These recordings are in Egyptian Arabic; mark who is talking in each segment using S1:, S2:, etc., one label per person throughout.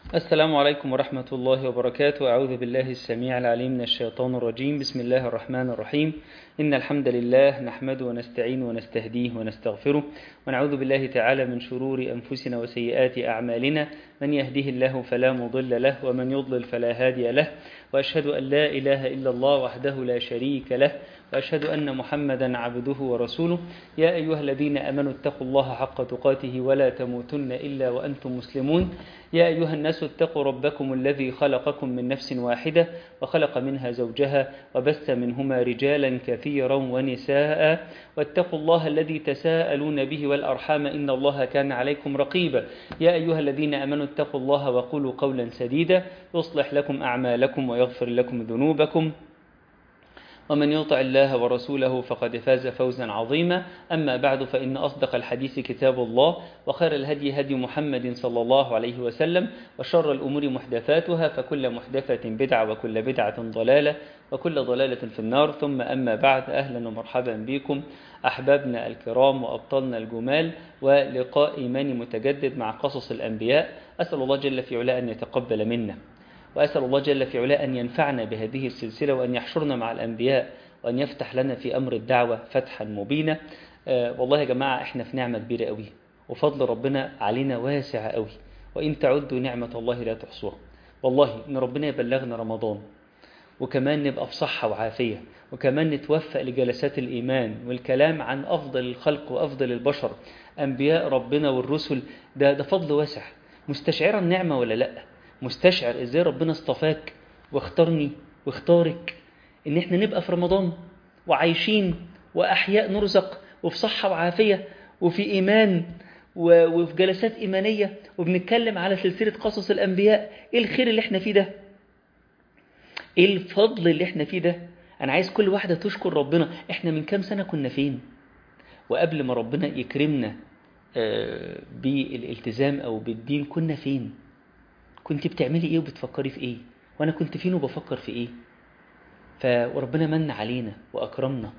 S1: السلام عليكم ورحمة الله وبركاته أعوذ بالله السميع العليم من الشيطان الرجيم بسم الله الرحمن الرحيم إن الحمد لله نحمده ونستعين ونستهديه ونستغفره ونعوذ بالله تعالى من شرور أنفسنا وسيئات أعمالنا من يهده الله فلا مضل له ومن يضلل فلا هادي له وأشهد أن لا إله إلا الله وحده لا شريك له وأشهد أن محمدا عبده ورسوله يا أيها الذين أمنوا اتقوا الله حق تقاته ولا تموتن إلا وأنتم مسلمون يا أيها الناس اتقوا ربكم الذي خلقكم من نفس واحدة وخلق منها زوجها وبث منهما رجالا كثيرا ونساء واتقوا الله الذي تساءلون به والأرحام إن الله كان عليكم رقيبا يا أيها الذين أمنوا اتقوا الله وقولوا قولا سديدا يصلح لكم أعمالكم ويغفر لكم ذنوبكم ومن يطع الله ورسوله فقد فاز فوزا عظيما أما بعد فإن أصدق الحديث كتاب الله وخير الهدي هدي محمد صلى الله عليه وسلم وشر الأمور محدثاتها فكل محدثة بدعة وكل بدعة ضلالة وكل ضلالة في النار ثم أما بعد أهلا ومرحبا بكم أحبابنا الكرام وأبطالنا الجمال ولقاء إيماني متجدد مع قصص الأنبياء أسأل الله جل في علاه أن يتقبل منا وأسأل الله جل في علاه أن ينفعنا بهذه السلسلة وأن يحشرنا مع الأنبياء وأن يفتح لنا في أمر الدعوة فتحا مبينا آه والله يا جماعة إحنا في نعمة كبيرة قوي وفضل ربنا علينا واسع قوي وإن تعدوا نعمة الله لا تحصوها والله إن ربنا يبلغنا رمضان وكمان نبقى في صحة وعافية وكمان نتوفق لجلسات الإيمان والكلام عن أفضل الخلق وأفضل البشر أنبياء ربنا والرسل ده, ده فضل واسع مستشعرا النعمة ولا لأ مستشعر ازاي ربنا اصطفاك واختارني واختارك ان احنا نبقى في رمضان وعايشين واحياء نرزق وفي صحة وعافية وفي ايمان وفي جلسات ايمانية وبنتكلم على سلسلة قصص الانبياء ايه الخير اللي احنا فيه ده ايه الفضل اللي احنا فيه ده انا عايز كل واحدة تشكر ربنا احنا من كام سنة كنا فين وقبل ما ربنا يكرمنا بالالتزام او بالدين كنا فين كنت بتعملي ايه وبتفكري في ايه وانا كنت فين وبفكر في ايه فربنا من علينا واكرمنا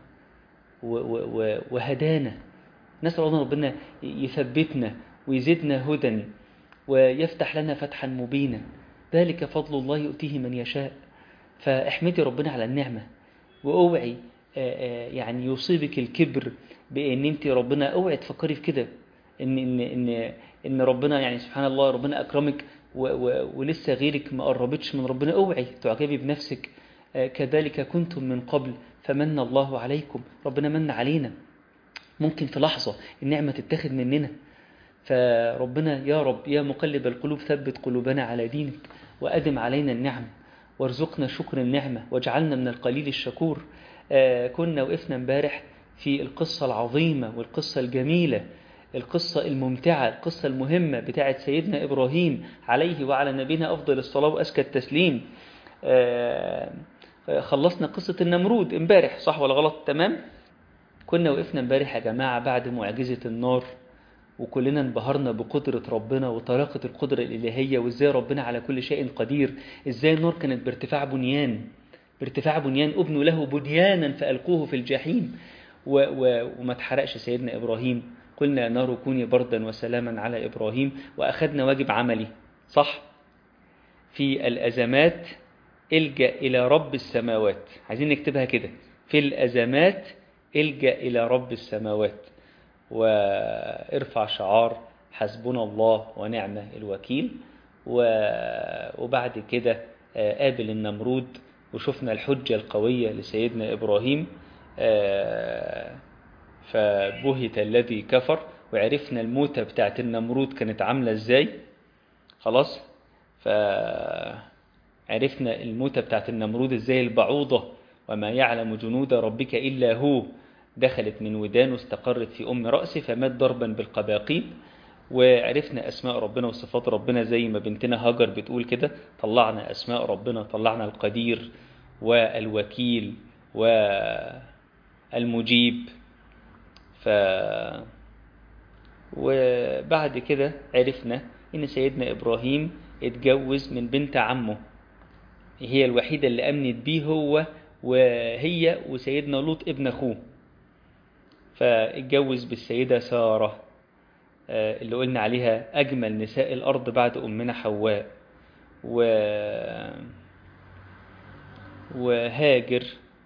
S1: وهدانا نسال الله ربنا يثبتنا ويزيدنا هدى ويفتح لنا فتحا مبينا ذلك فضل الله يؤتيه من يشاء فاحمدي ربنا على النعمه واوعي يعني يصيبك الكبر بان انت ربنا اوعي تفكري في كده ان ان ان ان ربنا يعني سبحان الله ربنا اكرمك و و ولسه غيرك ما قربتش من ربنا اوعي تعجبي بنفسك آه كذلك كنتم من قبل فمن الله عليكم ربنا من علينا ممكن في لحظة النعمة تتاخد مننا فربنا يا رب يا مقلب القلوب ثبت قلوبنا على دينك وأدم علينا النعم وارزقنا شكر النعمة واجعلنا من القليل الشكور آه كنا وقفنا امبارح في القصة العظيمة والقصة الجميلة القصة الممتعة القصة المهمة بتاعت سيدنا إبراهيم عليه وعلى نبينا أفضل الصلاة وأزكى التسليم آه خلصنا قصة النمرود امبارح صح ولا غلط تمام كنا وقفنا امبارح يا جماعة بعد معجزة النار وكلنا انبهرنا بقدرة ربنا وطلاقة القدرة الإلهية وإزاي ربنا على كل شيء قدير إزاي النار كانت بارتفاع بنيان بارتفاع بنيان ابنوا له بنيانا فألقوه في الجحيم و و وما اتحرقش سيدنا إبراهيم قلنا نار كوني بردا وسلاما على إبراهيم وأخذنا واجب عملي صح في الأزمات الجأ إلى رب السماوات عايزين نكتبها كده في الأزمات الجأ إلى رب السماوات وارفع شعار حسبنا الله ونعم الوكيل وبعد كده قابل النمرود وشفنا الحجة القوية لسيدنا إبراهيم فبهت الذي كفر وعرفنا الموتة بتاعت النمرود كانت عاملة ازاي خلاص فعرفنا الموتة بتاعت النمرود ازاي البعوضة وما يعلم جنود ربك إلا هو دخلت من ودانه استقرت في أم رأسه فمات ضربا بالقباقيب وعرفنا أسماء ربنا وصفات ربنا زي ما بنتنا هاجر بتقول كده طلعنا أسماء ربنا طلعنا القدير والوكيل والمجيب ف وبعد كده عرفنا ان سيدنا ابراهيم اتجوز من بنت عمه هي الوحيدة اللي امنت بيه هو وهي وسيدنا لوط ابن اخوه فاتجوز بالسيدة سارة اللي قلنا عليها اجمل نساء الارض بعد امنا حواء و وهاجر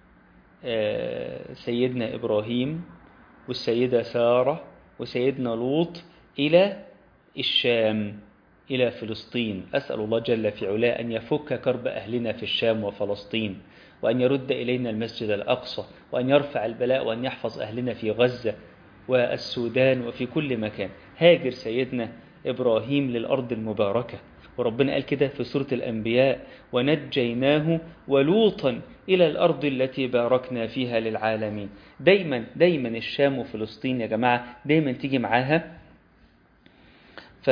S1: سيدنا إبراهيم والسيدة سارة وسيدنا لوط إلى الشام إلى فلسطين أسأل الله جل في علاه أن يفك كرب أهلنا في الشام وفلسطين وأن يرد إلينا المسجد الأقصى وأن يرفع البلاء وأن يحفظ أهلنا في غزة والسودان وفي كل مكان هاجر سيدنا إبراهيم للأرض المباركة وربنا قال كده في سورة الأنبياء ونجيناه ولوطا إلى الأرض التي باركنا فيها للعالمين دايما دايما الشام وفلسطين يا جماعة دايما تيجي معاها ف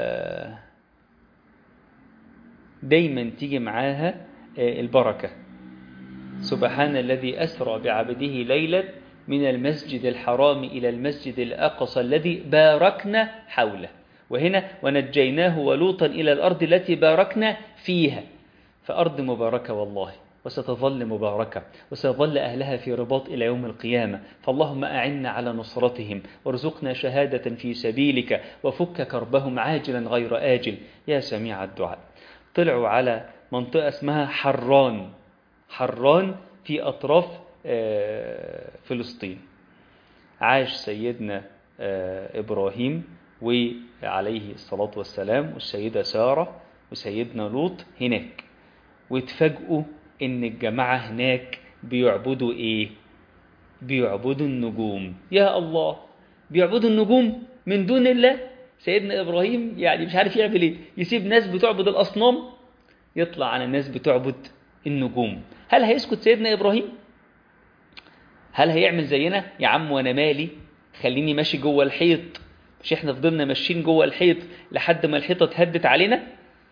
S1: دايما تيجي معاها البركة سبحان الذي أسرى بعبده ليلا من المسجد الحرام إلى المسجد الأقصى الذي باركنا حوله وهنا ونجيناه ولوطا إلى الأرض التي باركنا فيها فأرض مباركة والله وستظل مباركة وسيظل أهلها في رباط إلى يوم القيامة فاللهم أعنا على نصرتهم وارزقنا شهادة في سبيلك وفك كربهم عاجلا غير آجل يا سميع الدعاء طلعوا على منطقة اسمها حران حران في أطراف فلسطين عاش سيدنا إبراهيم وعليه الصلاة والسلام والسيدة سارة وسيدنا لوط هناك واتفاجئوا ان الجماعة هناك بيعبدوا ايه بيعبدوا النجوم يا الله بيعبدوا النجوم من دون الله سيدنا ابراهيم يعني مش عارف يعمل ايه يسيب ناس بتعبد الاصنام يطلع على الناس بتعبد النجوم هل هيسكت سيدنا ابراهيم هل هيعمل زينا يا عم وانا مالي خليني ماشي جوه الحيط مش احنا فضلنا ماشيين جوه الحيط لحد ما الحيطه اتهدت علينا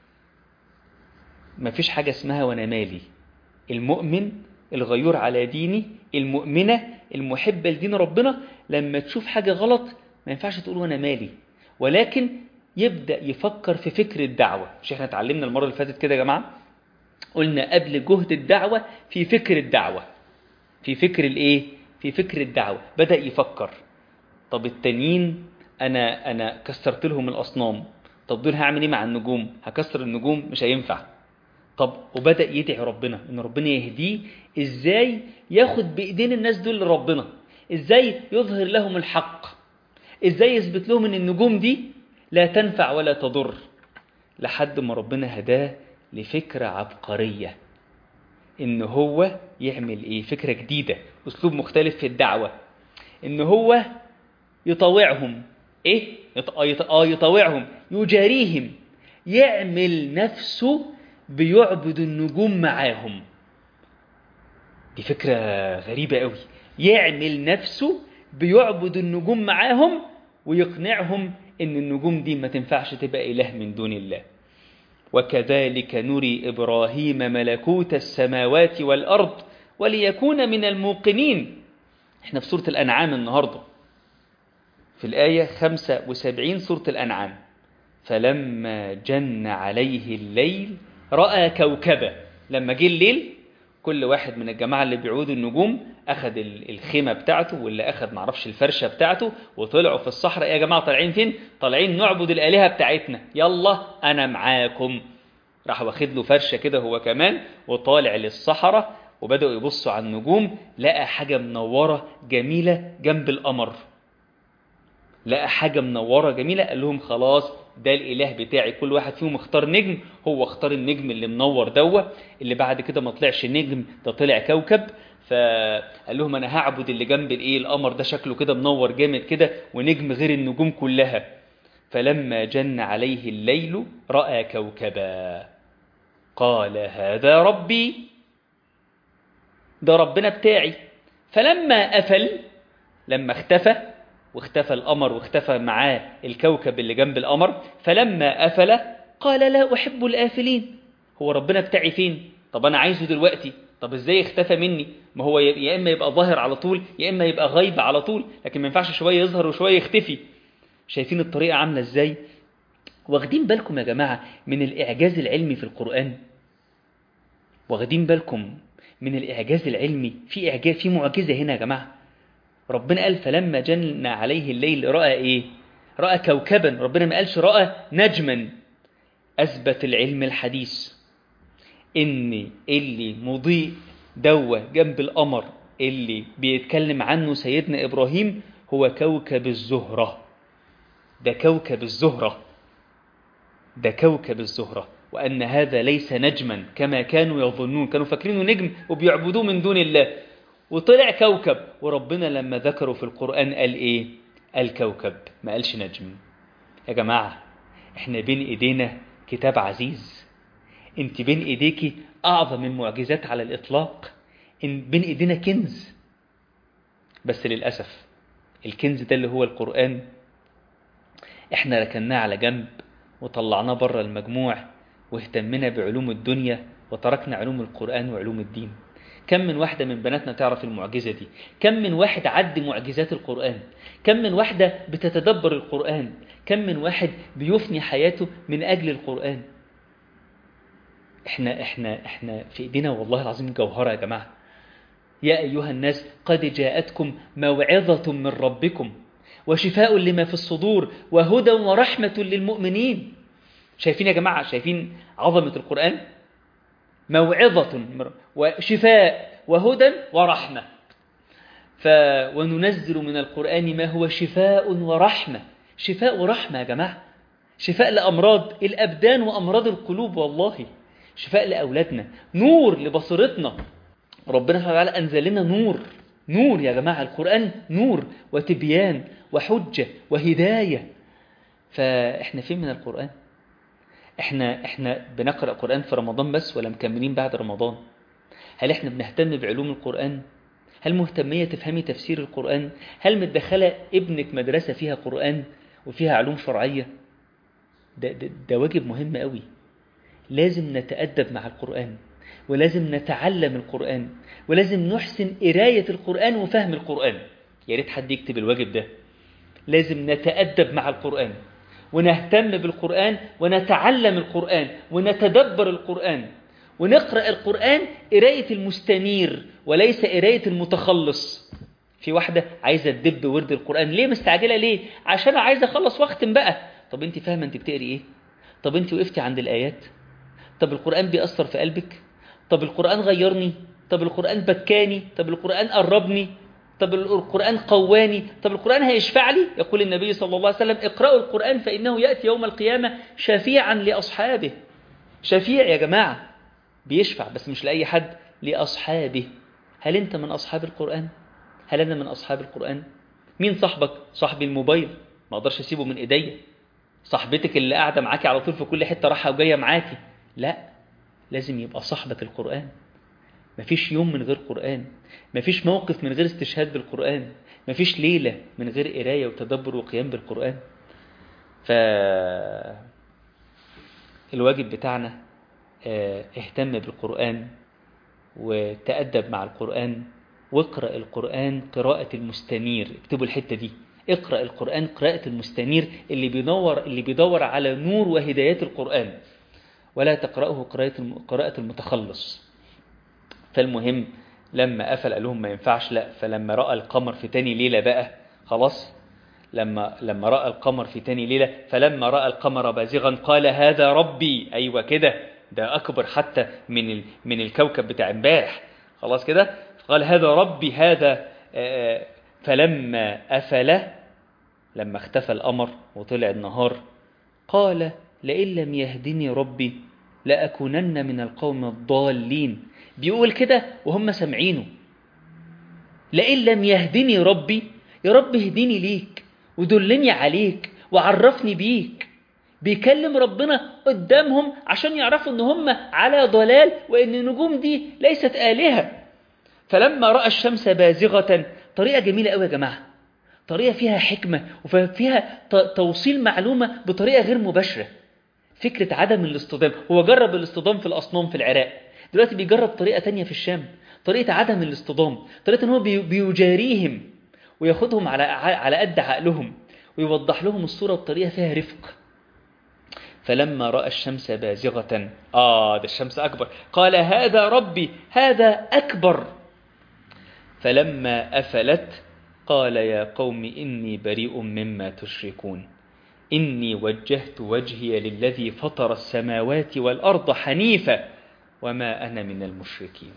S1: مفيش حاجه اسمها وانا مالي المؤمن الغيور على ديني المؤمنه المحبه لدين ربنا لما تشوف حاجه غلط ما ينفعش تقول وانا مالي ولكن يبدا يفكر في فكر الدعوه مش احنا اتعلمنا المره اللي فاتت كده يا جماعه قلنا قبل جهد الدعوه في فكر الدعوه في فكر الايه في فكر الدعوه بدا يفكر طب التانيين انا انا كسرت لهم الاصنام طب دول هعمل ايه مع النجوم هكسر النجوم مش هينفع طب وبدا يدعي ربنا ان ربنا يهديه ازاي ياخد بايدين الناس دول لربنا ازاي يظهر لهم الحق ازاي يثبت لهم ان النجوم دي لا تنفع ولا تضر لحد ما ربنا هداه لفكره عبقريه ان هو يعمل ايه فكره جديده اسلوب مختلف في الدعوه ان هو يطاوعهم ايه اه يطاوعهم يجاريهم يعمل نفسه بيعبد النجوم معاهم دي فكرة غريبة قوي يعمل نفسه بيعبد النجوم معاهم ويقنعهم ان النجوم دي ما تنفعش تبقى اله من دون الله وكذلك نري ابراهيم ملكوت السماوات والارض وليكون من الموقنين احنا في سورة الانعام النهارده في الآية 75 سورة الأنعام فلما جن عليه الليل رأى كوكبا لما جه الليل كل واحد من الجماعة اللي بيعودوا النجوم أخذ الخيمة بتاعته واللي أخذ معرفش الفرشة بتاعته وطلعوا في الصحراء يا جماعة طالعين فين؟ طالعين نعبد الآلهة بتاعتنا يلا أنا معاكم راح واخد له فرشة كده هو كمان وطالع للصحراء وبدأوا يبصوا على النجوم لقى حاجة منورة جميلة جنب القمر لقى حاجة منورة جميلة قال لهم خلاص ده الإله بتاعي كل واحد فيهم اختار نجم هو اختار النجم اللي منور دوه اللي بعد كده ما طلعش نجم ده طلع كوكب فقال لهم انا هعبد اللي جنب الايه القمر ده شكله كده منور جامد كده ونجم غير النجوم كلها فلما جن عليه الليل رأى كوكبا قال هذا ربي ده ربنا بتاعي فلما أفل لما اختفى واختفى القمر واختفى معاه الكوكب اللي جنب القمر فلما أفل قال لا أحب الآفلين هو ربنا بتاعي فين طب أنا عايزه دلوقتي طب ازاي اختفى مني ما هو يا اما يبقى ظاهر على طول يا اما يبقى غايب على طول لكن ما ينفعش شويه يظهر وشويه يختفي شايفين الطريقه عامله ازاي واخدين بالكم يا جماعه من الاعجاز العلمي في القران واخدين بالكم من الاعجاز العلمي في اعجاز في معجزه هنا يا جماعه ربنا قال فلما جن عليه الليل راى ايه راى كوكبا ربنا ما قالش راى نجما أثبت العلم الحديث إن اللي مضيء دوة جنب القمر اللي بيتكلم عنه سيدنا إبراهيم هو كوكب الزهرة ده كوكب الزهرة ده كوكب الزهرة وأن هذا ليس نجما كما كانوا يظنون كانوا فاكرينه نجم وبيعبدوه من دون الله وطلع كوكب وربنا لما ذكروا في القرآن قال إيه قال كوكب ما قالش نجم يا جماعة احنا بين ايدينا كتاب عزيز انت بين ايديكي اعظم المعجزات على الاطلاق ان بين ايدينا كنز بس للأسف الكنز ده اللي هو القرآن احنا ركناه على جنب وطلعناه بره المجموع واهتمنا بعلوم الدنيا وتركنا علوم القرآن وعلوم الدين كم من واحدة من بناتنا تعرف المعجزة دي كم من واحد عد معجزات القرآن كم من واحدة بتتدبر القرآن كم من واحد بيفني حياته من أجل القرآن احنا احنا احنا في ايدينا والله العظيم جوهرة يا جماعة يا أيها الناس قد جاءتكم موعظة من ربكم وشفاء لما في الصدور وهدى ورحمة للمؤمنين شايفين يا جماعة شايفين عظمة القرآن موعظة وشفاء وهدى ورحمة ف وننزل من القرآن ما هو شفاء ورحمة شفاء ورحمة يا جماعة شفاء لأمراض الأبدان وأمراض القلوب والله شفاء لأولادنا نور لبصيرتنا ربنا سبحانه وتعالى أنزل لنا نور نور يا جماعة القرآن نور وتبيان وحجة وهداية فإحنا فين من القرآن إحنا, إحنا بنقرأ قرآن في رمضان بس ولا مكملين بعد رمضان هل إحنا بنهتم بعلوم القرآن هل مهتمية تفهمي تفسير القرآن هل متدخلة ابنك مدرسة فيها قرآن وفيها علوم شرعية ده, ده, ده واجب مهم قوي لازم نتأدب مع القرآن ولازم نتعلم القرآن ولازم نحسن قراية القرآن وفهم القرآن يا ريت حد يكتب الواجب ده لازم نتأدب مع القرآن ونهتم بالقرآن ونتعلم القرآن ونتدبر القرآن ونقرأ القرآن قراية المستنير وليس قراية المتخلص في واحدة عايزة تدب ورد القرآن ليه مستعجلة ليه عشان عايزة أخلص واختم بقى طب انت فاهمة انت بتقري ايه طب انت وقفتي عند الآيات طب القرآن بيأثر في قلبك طب القرآن غيرني طب القرآن بكاني طب القرآن قربني طب القرآن قواني طب القرآن هيشفع لي يقول النبي صلى الله عليه وسلم اقرأوا القرآن فإنه يأتي يوم القيامة شفيعا لأصحابه شفيع يا جماعة بيشفع بس مش لأي حد لأصحابه هل أنت من أصحاب القرآن؟ هل أنا من أصحاب القرآن؟ مين صاحبك؟ صاحبي الموبايل ما أقدرش أسيبه من إيديا صاحبتك اللي قاعدة معاكي على طول في كل حتة رايحة وجاية معاكي لا لازم يبقى صاحبة القرآن مفيش يوم من غير قرآن مفيش موقف من غير استشهاد بالقرآن مفيش ليلة من غير قراية وتدبر وقيام بالقرآن ف الواجب بتاعنا اهتم بالقرآن وتأدب مع القرآن واقرأ القرآن قراءة المستنير اكتبوا الحتة دي اقرأ القرآن قراءة المستنير اللي بيدور اللي بيدور على نور وهدايات القرآن ولا تقرأه قراءة المتخلص فالمهم لما قفل قال لهم ما ينفعش لا فلما رأى القمر في تاني ليلة بقى خلاص لما لما رأى القمر في تاني ليلة فلما رأى القمر بازغا قال هذا ربي أيوة كده ده أكبر حتى من ال من الكوكب بتاع امبارح خلاص كده قال هذا ربي هذا فلما أفل لما اختفى القمر وطلع النهار قال لئن لم يهدني ربي لأكونن من القوم الضالين بيقول كده وهم سامعينه لئن لم يهدني ربي يا رب اهدني ليك ودلني عليك وعرفني بيك بيكلم ربنا قدامهم عشان يعرفوا ان هم على ضلال وان النجوم دي ليست آلهة فلما رأى الشمس بازغة طريقة جميلة قوي يا جماعة طريقة فيها حكمة وفيها توصيل معلومة بطريقة غير مباشرة فكرة عدم الاصطدام هو جرب الاصطدام في الأصنام في العراق دلوقتي بيجرب طريقة تانية في الشام طريقة عدم الاصطدام طريقة ان هو بيجاريهم وياخدهم على على قد عقلهم ويوضح لهم الصورة بطريقة فيها رفق فلما رأى الشمس بازغة آه ده الشمس أكبر قال هذا ربي هذا أكبر فلما أفلت قال يا قوم إني بريء مما تشركون إني وجهت وجهي للذي فطر السماوات والأرض حنيفا وما أنا من المشركين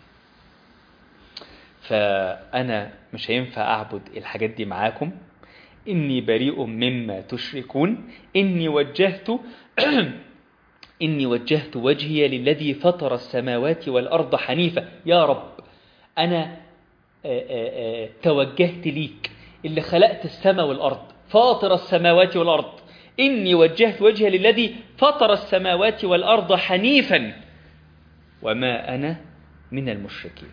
S1: فأنا مش هينفع أعبد الحاجات دي معاكم إني بريء مما تشركون إني وجهت إني وجهت وجهي للذي فطر السماوات والأرض حنيفا يا رب أنا آآ آآ توجهت ليك اللي خلقت السماء والأرض فاطر السماوات والأرض إني وجهت وجهي للذي فطر السماوات والأرض حنيفا وما أنا من المشركين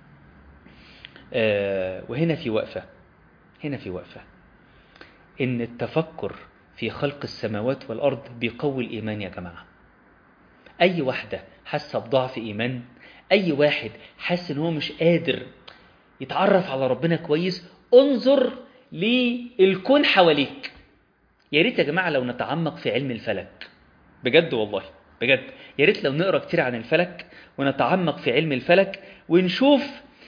S1: آه وهنا في وقفة هنا في وقفة إن التفكر في خلق السماوات والأرض بيقوي الإيمان يا جماعة أي واحدة حاسة بضعف إيمان أي واحد حاسس إن هو مش قادر يتعرف على ربنا كويس انظر للكون حواليك يا ريت يا جماعة لو نتعمق في علم الفلك بجد والله بجد يا ريت لو نقرا كتير عن الفلك ونتعمق في علم الفلك ونشوف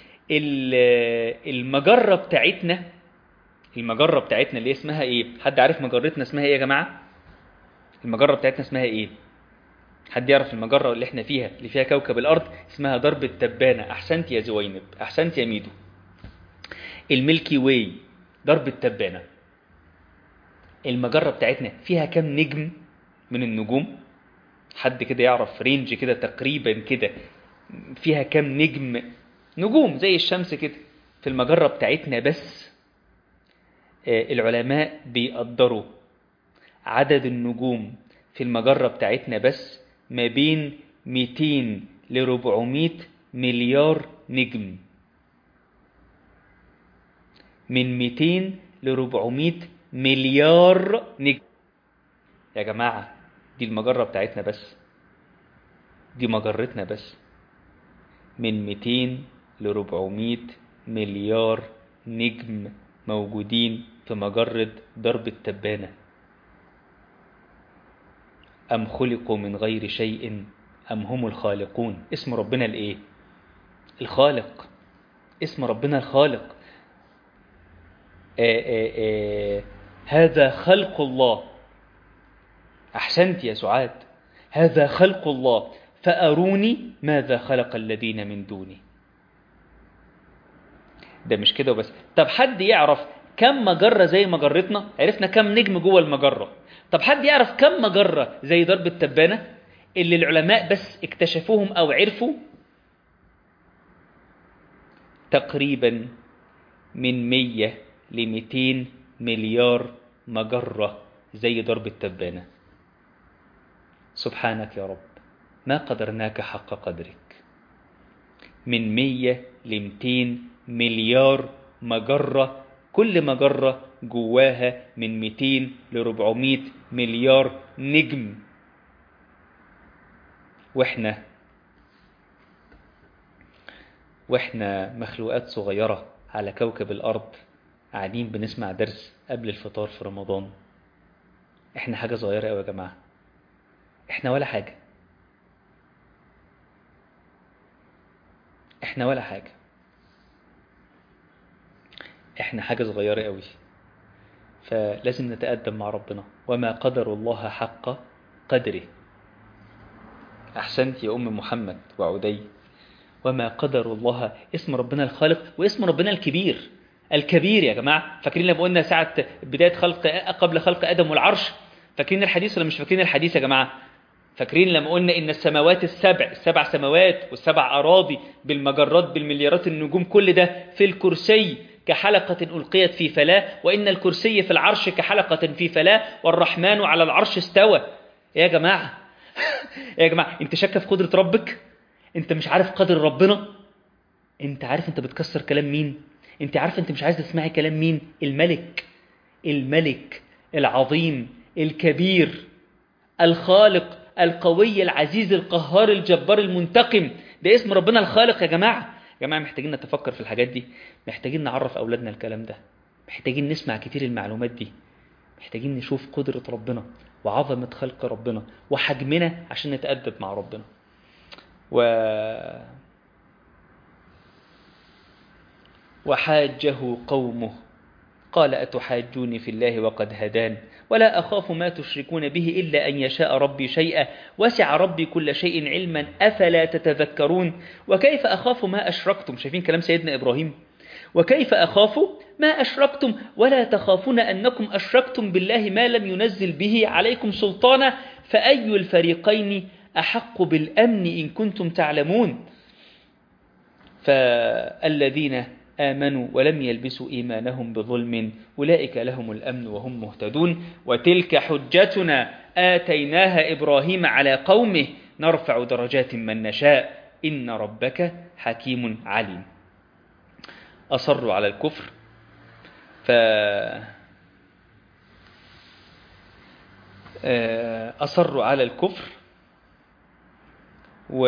S1: المجرة بتاعتنا المجرة بتاعتنا اللي اسمها ايه حد عارف مجرتنا اسمها ايه يا جماعة المجرة بتاعتنا اسمها ايه حد يعرف المجرة اللي احنا فيها اللي فيها كوكب الارض اسمها درب التبانة احسنت يا زوينب احسنت يا ميدو الميلكي واي درب التبانة المجرة بتاعتنا فيها كم نجم من النجوم حد كده يعرف رينج كده تقريبا كده فيها كم نجم نجوم زي الشمس كده في المجرة بتاعتنا بس العلماء بيقدروا عدد النجوم في المجرة بتاعتنا بس ما بين 200 ل 400 مليار نجم من 200 ل 400 مليار نجم يا جماعة دي المجرة بتاعتنا بس دي مجرتنا بس من 200 ل 400 مليار نجم موجودين في مجرة درب التبانة أم خلقوا من غير شيء أم هم الخالقون اسم ربنا الإيه الخالق اسم ربنا الخالق آآ آآ هذا خلق الله أحسنت يا سعاد هذا خلق الله فأروني ماذا خلق الذين من دوني ده مش كده بس طب حد يعرف كم مجرة زي مجرتنا عرفنا كم نجم جوه المجرة طب حد يعرف كم مجرة زي درب التبانة اللي العلماء بس اكتشفوهم أو عرفوا تقريبا من 100 ل 200 مليار مجرة زي درب التبانة سبحانك يا رب ما قدرناك حق قدرك من 100 ل 200 مليار مجرة كل مجرة جواها من 200 ل 400 مليار نجم واحنا واحنا مخلوقات صغيرة على كوكب الأرض قاعدين بنسمع درس قبل الفطار في رمضان احنا حاجة صغيرة قوي يا جماعة احنا ولا حاجة احنا ولا حاجة احنا حاجة صغيرة قوي فلازم نتقدم مع ربنا وما قدر الله حق قدره أحسنت يا أم محمد وعدي وما قدر الله اسم ربنا الخالق واسم ربنا الكبير الكبير يا جماعة فاكرين لما قلنا ساعة بداية خلق قبل خلق آدم والعرش فاكرين الحديث ولا مش فاكرين الحديث يا جماعة فاكرين لما قلنا إن السماوات السبع السبع سماوات والسبع أراضي بالمجرات بالمليارات النجوم كل ده في الكرسي كحلقة ألقيت في فلاة وإن الكرسي في العرش كحلقة في فلاة والرحمن على العرش استوى يا جماعة يا جماعة انت شك في قدرة ربك انت مش عارف قدر ربنا انت عارف انت بتكسر كلام مين انت عارف انت مش عايز تسمعي كلام مين الملك الملك العظيم الكبير الخالق القوي العزيز القهار الجبار المنتقم ده اسم ربنا الخالق يا جماعة يا جماعة محتاجين نتفكر في الحاجات دي محتاجين نعرف أولادنا الكلام ده محتاجين نسمع كتير المعلومات دي محتاجين نشوف قدرة ربنا وعظمة خلق ربنا وحجمنا عشان نتأدب مع ربنا و... وحاجه قومه قال أتحاجوني في الله وقد هدان ولا أخاف ما تشركون به إلا أن يشاء ربي شيئا وسع ربي كل شيء علما أفلا تتذكرون وكيف أخاف ما أشركتم شايفين كلام سيدنا إبراهيم وكيف أخاف ما أشركتم ولا تخافون أنكم أشركتم بالله ما لم ينزل به عليكم سلطانا فأي الفريقين أحق بالأمن إن كنتم تعلمون فالذين آمنوا ولم يلبسوا إيمانهم بظلم أولئك لهم الأمن وهم مهتدون وتلك حجتنا آتيناها إبراهيم على قومه نرفع درجات من نشاء إن ربك حكيم عليم أصروا على الكفر ف أصروا على الكفر و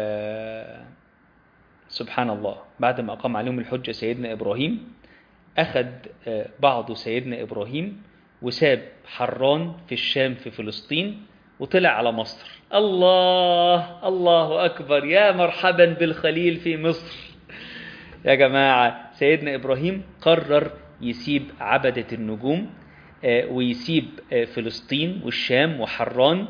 S1: سبحان الله بعد ما أقام عليهم الحجة سيدنا إبراهيم أخذ بعض سيدنا إبراهيم وساب حران في الشام في فلسطين وطلع على مصر الله الله أكبر يا مرحبا بالخليل في مصر يا جماعة سيدنا إبراهيم قرر يسيب عبدة النجوم ويسيب فلسطين والشام وحران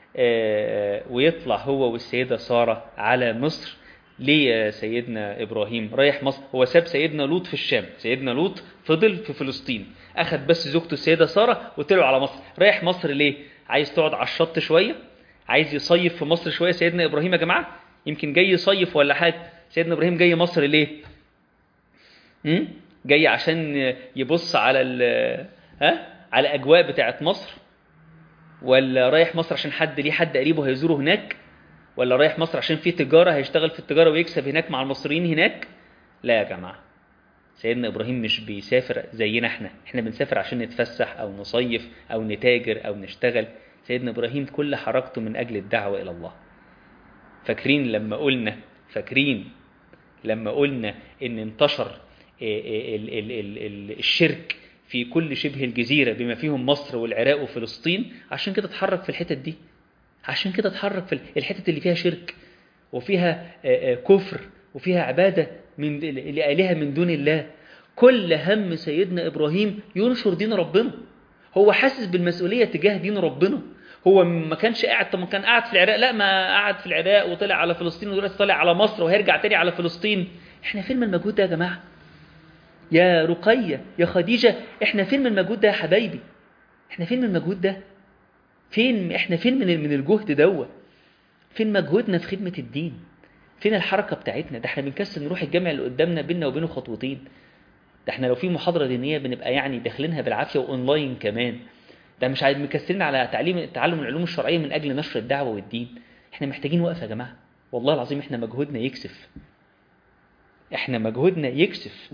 S1: ويطلع هو والسيدة سارة على مصر ليه يا سيدنا إبراهيم رايح مصر هو ساب سيدنا لوط في الشام سيدنا لوط فضل في فلسطين أخذ بس زوجته السيدة سارة وطلعوا على مصر رايح مصر ليه عايز تقعد على الشط شوية عايز يصيف في مصر شوية سيدنا إبراهيم يا جماعة يمكن جاي يصيف ولا حاجة سيدنا إبراهيم جاي مصر ليه م? جاي عشان يبص على ال ها على الأجواء بتاعت مصر ولا رايح مصر عشان حد ليه حد قريبه هيزوره هناك ولا رايح مصر عشان في تجارة هيشتغل في التجارة ويكسب هناك مع المصريين هناك لا يا جماعة سيدنا إبراهيم مش بيسافر زينا احنا احنا بنسافر عشان نتفسح أو نصيف أو نتاجر أو نشتغل سيدنا إبراهيم كل حركته من أجل الدعوة إلى الله فاكرين لما قلنا فاكرين لما قلنا إن انتشر ال ال ال ال الشرك في كل شبه الجزيرة بما فيهم مصر والعراق وفلسطين عشان كده اتحرك في الحتت دي عشان كده اتحرك في الحتت اللي فيها شرك وفيها كفر وفيها عبادة من لآلهة من دون الله كل هم سيدنا إبراهيم ينشر دين ربنا هو حاسس بالمسؤولية تجاه دين ربنا هو ما كانش قاعد طب ما كان قاعد في العراق لا ما قعد في العراق وطلع على فلسطين ودلوقتي طالع على مصر وهيرجع تاني على فلسطين احنا فين من المجهود ده يا جماعه يا رقية يا خديجة احنا فين من المجهود ده يا حبايبي احنا فين من المجهود ده فين احنا فين من من الجهد دوت فين مجهودنا في خدمة الدين فين الحركة بتاعتنا ده احنا بنكسل نروح الجامع اللي قدامنا بينا وبينه خطوتين ده احنا لو في محاضرة دينية بنبقى يعني داخلينها بالعافية واونلاين كمان ده مش مكسلين على تعليم تعلم العلوم الشرعية من اجل نشر الدعوة والدين احنا محتاجين وقفة يا جماعة والله العظيم احنا مجهودنا يكسف احنا مجهودنا يكسف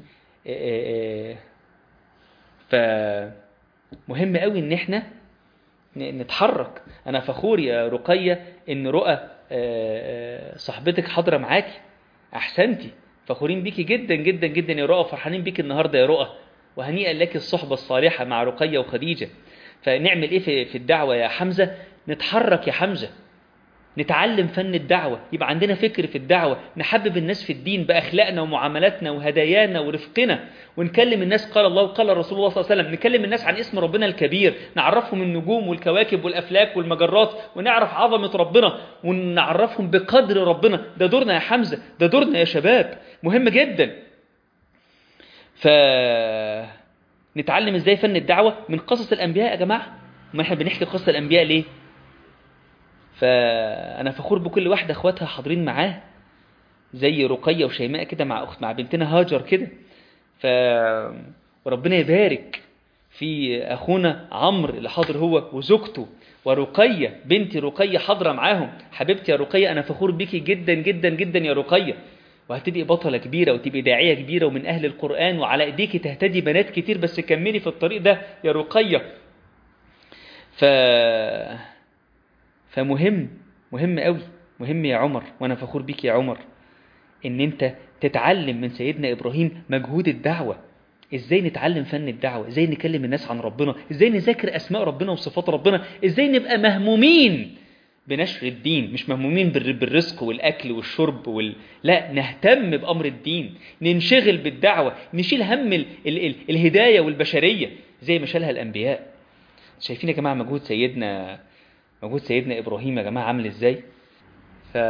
S1: فمهم قوي ان احنا نتحرك انا فخور يا رقية ان رؤى صاحبتك حاضرة معاكي احسنتي فخورين بيكي جدا جدا جدا يا رؤى فرحانين بيكي النهاردة يا رؤى وهنيئا لك الصحبة الصالحة مع رقية وخديجة فنعمل ايه في الدعوة يا حمزة نتحرك يا حمزة نتعلم فن الدعوة يبقى عندنا فكر في الدعوة نحبب الناس في الدين بأخلاقنا ومعاملاتنا وهدايانا ورفقنا ونكلم الناس قال الله وقال رسول الله صلى الله عليه وسلم نكلم الناس عن اسم ربنا الكبير نعرفهم النجوم والكواكب والأفلاك والمجرات ونعرف عظمة ربنا ونعرفهم بقدر ربنا ده دورنا يا حمزة ده دورنا يا شباب مهم جدا ف نتعلم ازاي فن الدعوة من قصص الأنبياء يا جماعة ما احنا بنحكي قصة الأنبياء ليه فأنا فخور بكل واحدة أخواتها حاضرين معاه زي رقية وشيماء كده مع أخت مع بنتنا هاجر كده ف وربنا يبارك في أخونا عمرو اللي حاضر هو وزوجته ورقية بنتي رقية حاضرة معاهم حبيبتي يا رقية أنا فخور بيكي جدا جدا جدا يا رقية وهتبقي بطلة كبيرة وتبقي داعية كبيرة ومن أهل القرآن وعلى إيديكي تهتدي بنات كتير بس كملي في الطريق ده يا رقية ف فمهم مهم قوي مهم يا عمر وانا فخور بيك يا عمر ان انت تتعلم من سيدنا ابراهيم مجهود الدعوة ازاي نتعلم فن الدعوة ازاي نكلم الناس عن ربنا ازاي نذاكر اسماء ربنا وصفات ربنا ازاي نبقى مهمومين بنشر الدين مش مهمومين بالر- بالرزق والأكل والشرب وال... لا نهتم بأمر الدين ننشغل بالدعوة نشيل هم ال... ال... ال... الهداية والبشرية زي ما شالها الأنبياء شايفين يا جماعة مجهود سيدنا مجهود سيدنا إبراهيم يا جماعة عامل إزاي ف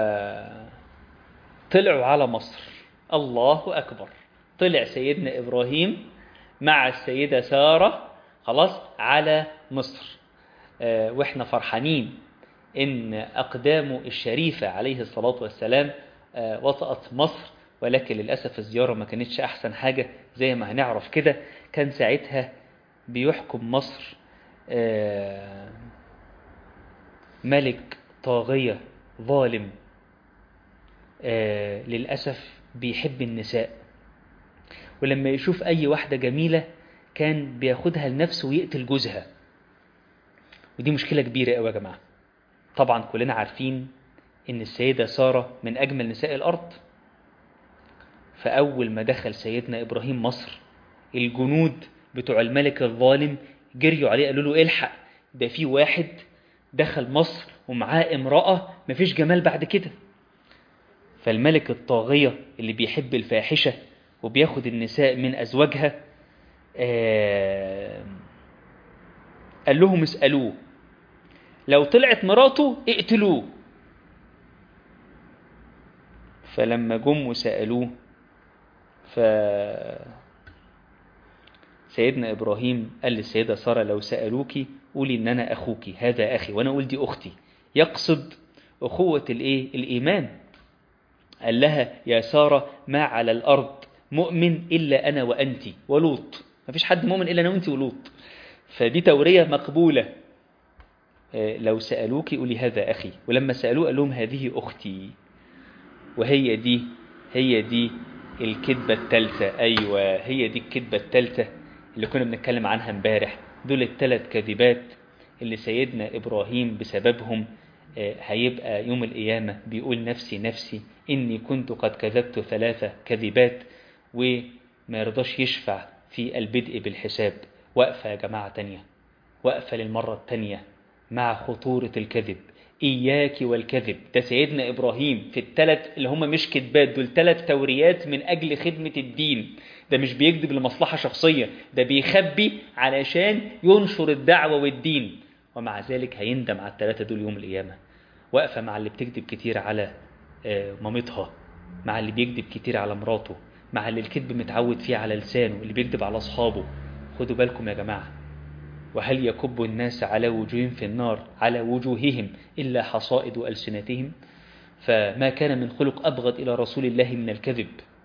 S1: طلعوا على مصر الله أكبر طلع سيدنا إبراهيم مع السيدة سارة خلاص على مصر آه، وإحنا فرحانين إن أقدامه الشريفة عليه الصلاة والسلام آه، وطأت مصر ولكن للأسف الزيارة ما كانتش أحسن حاجة زي ما هنعرف كده كان ساعتها بيحكم مصر آه، ملك طاغية ظالم آه، للأسف بيحب النساء ولما يشوف أي واحدة جميلة كان بياخدها لنفسه ويقتل جوزها ودي مشكلة كبيرة قوي يا جماعة طبعا كلنا عارفين إن السيدة سارة من أجمل نساء الأرض فأول ما دخل سيدنا إبراهيم مصر الجنود بتوع الملك الظالم جريوا عليه قالوا له الحق ده في واحد دخل مصر ومعاه امرأة مفيش جمال بعد كده فالملك الطاغية اللي بيحب الفاحشة وبياخد النساء من أزواجها آه قال لهم اسألوه لو طلعت مراته اقتلوه فلما جم وسألوه ف سيدنا إبراهيم قال للسيدة سارة لو سألوكي قولي إن أنا أخوكي هذا أخي وأنا أقول دي أختي يقصد أخوة الإيه؟ الإيمان قال لها يا سارة ما على الأرض مؤمن إلا أنا وأنت ولوط ما فيش حد مؤمن إلا أنا وأنت ولوط فدي تورية مقبولة آه، لو سألوك قولي هذا أخي ولما سألوه قال لهم هذه أختي وهي دي هي دي الكذبة التالتة أيوة هي دي الكذبة التالتة اللي كنا بنتكلم عنها امبارح دول الثلاث كذبات اللي سيدنا إبراهيم بسببهم آه، هيبقى يوم القيامة بيقول نفسي نفسي إني كنت قد كذبت ثلاثة كذبات وما يرضاش يشفع في البدء بالحساب وقفة يا جماعة تانية وقفة للمرة التانية مع خطورة الكذب إياك والكذب ده سيدنا إبراهيم في الثلاث اللي هم مش كذبات دول ثلاث توريات من أجل خدمة الدين ده مش بيكذب لمصلحة شخصية ده بيخبي علشان ينشر الدعوة والدين ومع ذلك هيندم على الثلاثة دول يوم القيامة واقفة مع اللي بتكذب كتير على آه، مامتها مع اللي بيكذب كتير على مراته مع اللي الكذب متعود فيه على لسانه اللي بيكذب على أصحابه خدوا بالكم يا جماعة وهل يكب الناس على وجوههم في النار على وجوههم إلا حصائد ألسنتهم فما كان من خلق أبغض إلى رسول الله من الكذب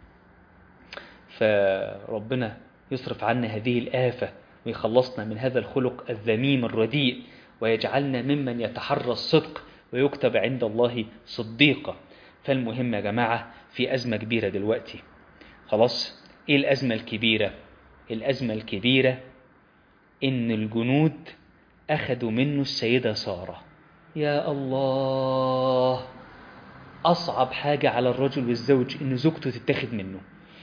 S1: فربنا يصرف عنا هذه الآفة ويخلصنا من هذا الخلق الذميم الرديء ويجعلنا ممن يتحرى الصدق ويكتب عند الله صديقا فالمهم يا جماعة في أزمة كبيرة دلوقتي خلاص إيه الأزمة الكبيرة الأزمة الكبيرة إن الجنود أخذوا منه السيدة سارة يا الله أصعب حاجة على الرجل والزوج إن زوجته تتاخد منه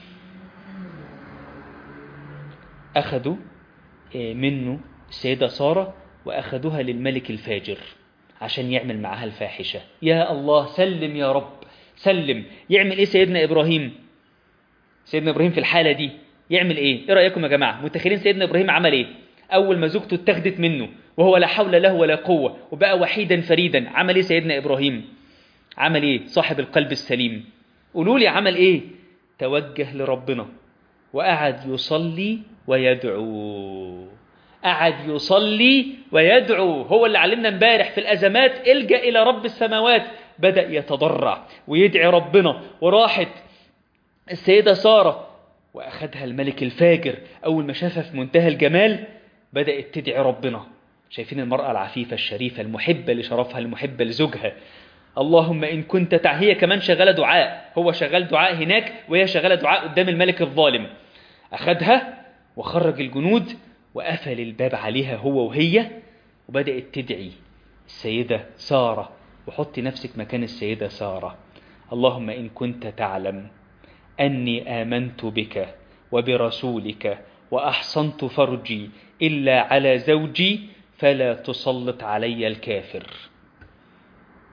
S1: أخذوا آه، منه السيدة سارة وأخذوها للملك الفاجر عشان يعمل معها الفاحشة يا الله سلم يا رب سلم يعمل إيه سيدنا إبراهيم سيدنا إبراهيم في الحالة دي يعمل إيه إيه رأيكم يا جماعة متخيلين سيدنا إبراهيم عمل إيه أول ما زوجته اتخذت منه وهو لا حول له ولا قوة وبقى وحيدا فريدا عمل إيه سيدنا إبراهيم عمل إيه صاحب القلب السليم قولوا لي عمل إيه توجه لربنا وقعد يصلي ويدعو قعد يصلي ويدعو هو اللي علمنا امبارح في الأزمات الجأ إلى رب السماوات بدأ يتضرع ويدعي ربنا وراحت السيدة سارة وأخذها الملك الفاجر أول ما شافها في منتهى الجمال بدأت تدعي ربنا شايفين المرأة العفيفة الشريفة المحبة لشرفها المحبة لزوجها اللهم إن كنت تع... هي كمان شغالة دعاء هو شغال دعاء هناك وهي شغالة دعاء قدام الملك الظالم أخذها وخرج الجنود وقفل الباب عليها هو وهي وبدأت تدعي السيدة سارة وحطي نفسك مكان السيدة سارة اللهم إن كنت تعلم أني آمنت بك وبرسولك وأحصنت فرجي إلا على زوجي فلا تسلط علي الكافر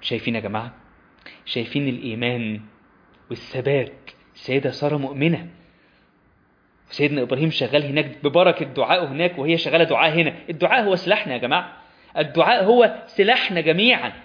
S1: شايفين يا جماعة شايفين الإيمان والثبات السيدة سارة مؤمنة سيدنا إبراهيم شغال هناك ببركة دعائه هناك وهي شغالة دعاء هنا الدعاء هو سلاحنا يا جماعة الدعاء هو سلاحنا جميعا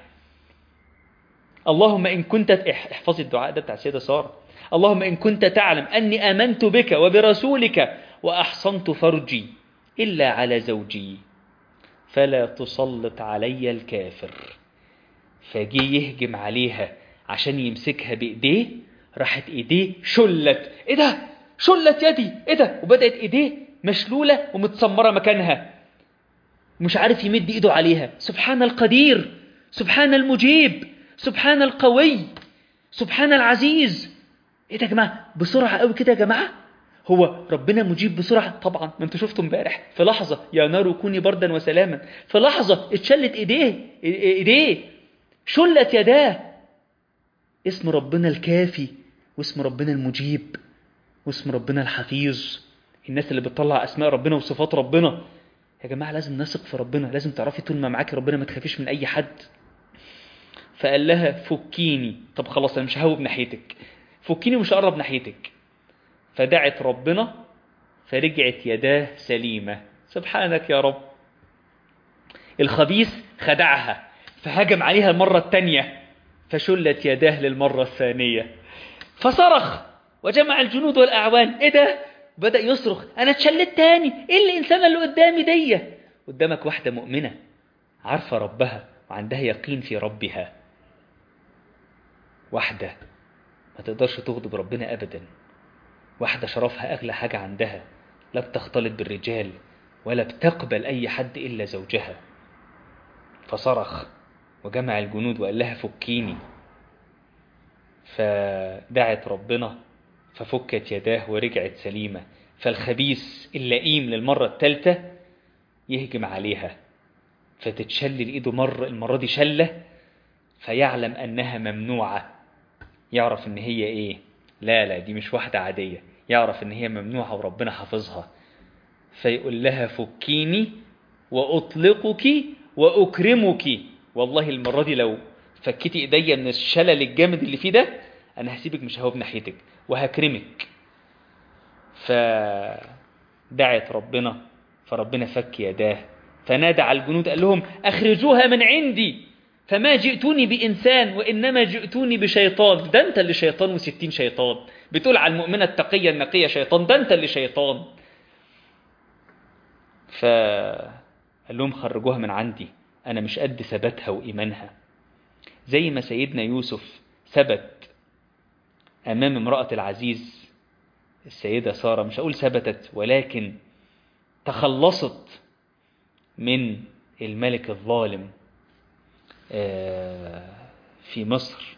S1: اللهم إن كنت احفظي الدعاء ده بتاع السيدة سارة اللهم إن كنت تعلم أني آمنت بك وبرسولك وأحصنت فرجي إلا على زوجي فلا تسلط علي الكافر فجي يهجم عليها عشان يمسكها بإيديه راحت إيديه شلت إيه ده شلت يدي إيه ده وبدأت إيديه مشلولة ومتسمرة مكانها مش عارف يمد إيده عليها سبحان القدير سبحان المجيب سبحان القوي سبحان العزيز ايه ده يا جماعه بسرعه قوي كده يا جماعه هو ربنا مجيب بسرعه طبعا ما انتوا شفتوا امبارح في لحظه يا نار كوني بردا وسلاما في لحظه اتشلت ايديه ايديه شلت يداه اسم ربنا الكافي واسم ربنا المجيب واسم ربنا الحفيظ الناس اللي بتطلع اسماء ربنا وصفات ربنا يا جماعه لازم نثق في ربنا لازم تعرفي طول ما معاكي ربنا ما تخافيش من اي حد فقال لها فكيني طب خلاص انا مش ههوب ناحيتك فكيني مش هقرب ناحيتك فدعت ربنا فرجعت يداه سليمة سبحانك يا رب الخبيث خدعها فهجم عليها المرة الثانية فشلت يداه للمرة الثانية فصرخ وجمع الجنود والأعوان ايه ده بدأ يصرخ انا اتشلت تاني ايه الانسانة اللي قدامي دي قدامك واحدة مؤمنة عارفة ربها وعندها يقين في ربها واحدة ما تقدرش تغضب ربنا أبدا واحدة شرفها أغلى حاجة عندها لا بتختلط بالرجال ولا بتقبل أي حد إلا زوجها فصرخ وجمع الجنود وقال لها فكيني فدعت ربنا ففكت يداه ورجعت سليمة فالخبيث اللئيم للمرة الثالثة يهجم عليها فتتشل ايده مرة المرة دي شلة فيعلم أنها ممنوعة يعرف ان هي ايه لا لا دي مش واحدة عادية يعرف ان هي ممنوعة وربنا حافظها فيقول لها فكيني وأطلقك وأكرمك والله المرة دي لو فكيتي ايديا من الشلل الجامد اللي فيه ده انا هسيبك مش ههوب ناحيتك وهكرمك فدعت ربنا فربنا فك يداه فنادى على الجنود قال لهم اخرجوها من عندي فما جئتوني بإنسان وإنما جئتوني بشيطان ده أنت اللي شيطان وستين شيطان بتقول على المؤمنة التقية النقية شيطان ده أنت اللي شيطان فقال لهم خرجوها من عندي أنا مش قد ثباتها وإيمانها زي ما سيدنا يوسف ثبت أمام امرأة العزيز السيدة سارة مش أقول ثبتت ولكن تخلصت من الملك الظالم في مصر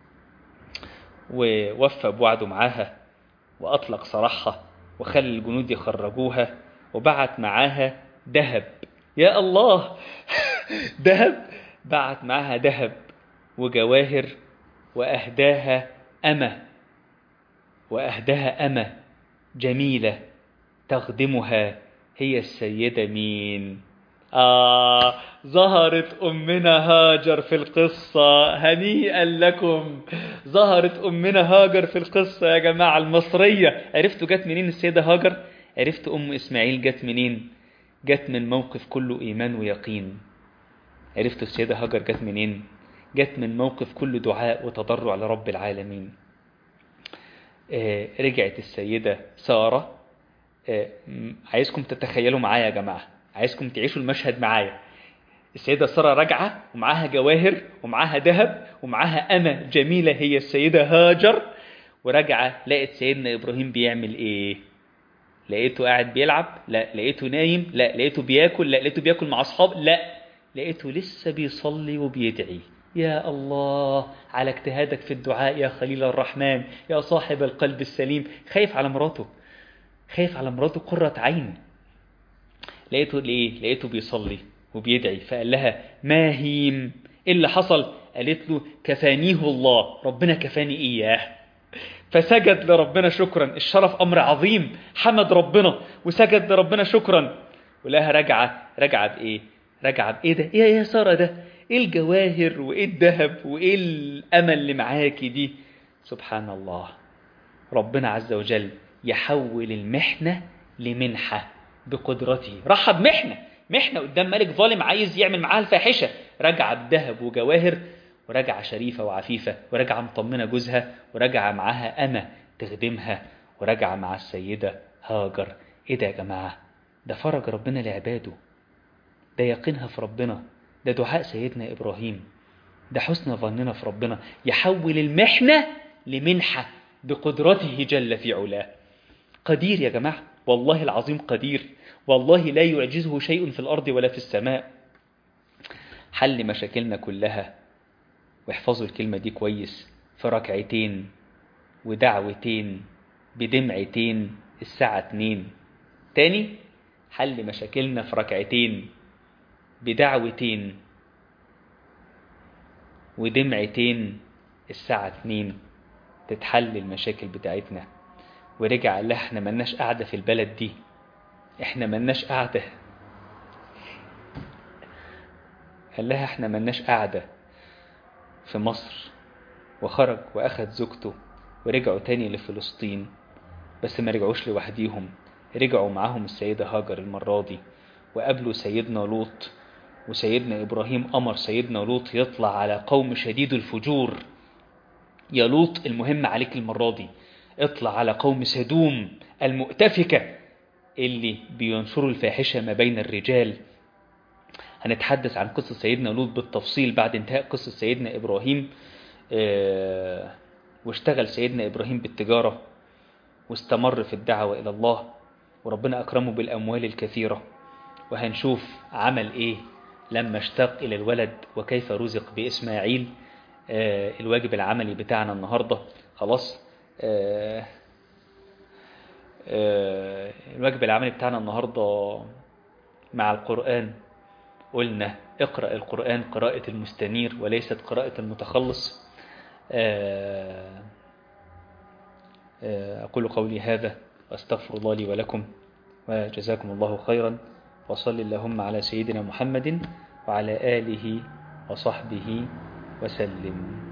S1: ووفى بوعده معاها وأطلق سراحها وخلى الجنود يخرجوها وبعت معاها ذهب يا الله ذهب بعت معاها ذهب وجواهر وأهداها أمة وأهداها أمة جميلة تخدمها هي السيدة مين آه ظهرت أمنا هاجر في القصة هنيئا لكم ظهرت أمنا هاجر في القصة يا جماعة المصرية عرفتوا جت منين السيدة هاجر عرفت أم إسماعيل جت منين جت من موقف كله إيمان ويقين عرفتوا السيدة هاجر جت منين جت من موقف كله دعاء وتضرع لرب العالمين آه رجعت السيدة سارة آه عايزكم تتخيلوا معايا يا جماعة عايزكم تعيشوا المشهد معايا السيدة سارة راجعة ومعاها جواهر ومعاها ذهب ومعاها أمة جميلة هي السيدة هاجر وراجعة لقيت سيدنا إبراهيم بيعمل إيه لقيته قاعد بيلعب لا لقيته نايم لا لقيته بياكل لا لقيته بياكل مع أصحاب لا لقيته لسه بيصلي وبيدعي يا الله على اجتهادك في الدعاء يا خليل الرحمن يا صاحب القلب السليم خايف على مراته خايف على مراته قرة عين لقيته ليه لقيته بيصلي وبيدعي فقال لها ما هيم ايه اللي حصل قالت له كفانيه الله ربنا كفاني اياه فسجد لربنا شكرا الشرف امر عظيم حمد ربنا وسجد لربنا شكرا ولها رجعه رجعه بايه رجعه بايه ده ايه يا ساره ده ايه الجواهر وايه الذهب وايه الامل اللي معاكي دي سبحان الله ربنا عز وجل يحول المحنة لمنحة بقدرته رحب محنة محنة قدام ملك ظالم عايز يعمل معاها الفاحشة رجع بذهب وجواهر ورجع شريفة وعفيفة ورجع مطمنة جوزها ورجع معاها أمة تخدمها ورجع مع السيدة هاجر ايه ده يا جماعة ده فرج ربنا لعباده ده يقينها في ربنا ده دعاء سيدنا إبراهيم ده حسن ظننا في ربنا يحول المحنة لمنحة بقدرته جل في علاه قدير يا جماعة والله العظيم قدير والله لا يعجزه شيء في الأرض ولا في السماء حل مشاكلنا كلها واحفظوا الكلمة دي كويس في ركعتين ودعوتين بدمعتين الساعة اتنين تاني حل مشاكلنا في ركعتين بدعوتين ودمعتين الساعة اتنين تتحل المشاكل بتاعتنا ورجع قال لها احنا ملناش قاعدة في البلد دي احنا ملناش قاعدة قال لها احنا ملناش قاعدة في مصر وخرج وأخذ زوجته ورجعوا تاني لفلسطين بس ما رجعوش لوحديهم رجعوا معاهم السيدة هاجر المرة دي وقابلوا سيدنا لوط وسيدنا إبراهيم أمر سيدنا لوط يطلع على قوم شديد الفجور يا لوط المهم عليك المرة دي اطلع على قوم سدوم المؤتفكة اللي بينشروا الفاحشة ما بين الرجال هنتحدث عن قصة سيدنا لوط بالتفصيل بعد انتهاء قصة سيدنا إبراهيم اه واشتغل سيدنا إبراهيم بالتجارة واستمر في الدعوة إلى الله وربنا أكرمه بالأموال الكثيرة وهنشوف عمل إيه لما اشتاق إلى الولد وكيف رزق بإسماعيل آه الواجب العملي بتاعنا النهاردة خلاص آه آه الواجب العملي بتاعنا النهاردة مع القرآن قلنا اقرأ القرآن قراءة المستنير وليست قراءة المتخلص أقول قولي هذا وأستغفر الله لي ولكم وجزاكم الله خيرا وصل اللهم على سيدنا محمد وعلى آله وصحبه وسلم